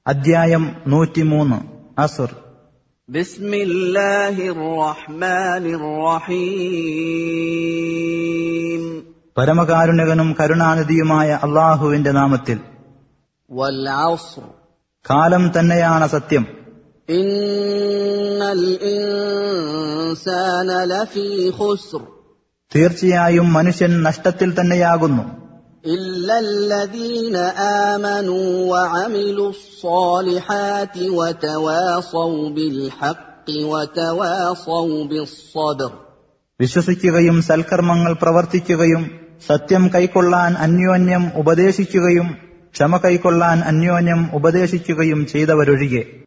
അദ്ധ്യായം നൂറ്റിമൂന്ന് അസുർ بسم الله الرحمن الرحيم പരമകാരുണികനും കരുണാനിധിയുമായ അള്ളാഹുവിന്റെ നാമത്തിൽ والعصر കാലം തന്നെയാണ് സത്യം إن الإنسان لفي خسر തീർച്ചയായും മനുഷ്യൻ നഷ്ടത്തിൽ തന്നെയാകുന്നു إلا الذين آمنوا وعملوا الصالحات وتواصوا بالحق وتواصوا بالصبر വിശ്വസിക്കുകയും സൽക്കർമ്മങ്ങൾ പ്രവർത്തിക്കുകയും സത്യം കൈക്കൊള്ളാൻ അന്യോന്യം ഉപദേശിക്കുകയും ക്ഷമ കൈക്കൊള്ളാൻ അന്യോന്യം ഉപദേശിക്കുകയും ചെയ്തവരൊഴികെ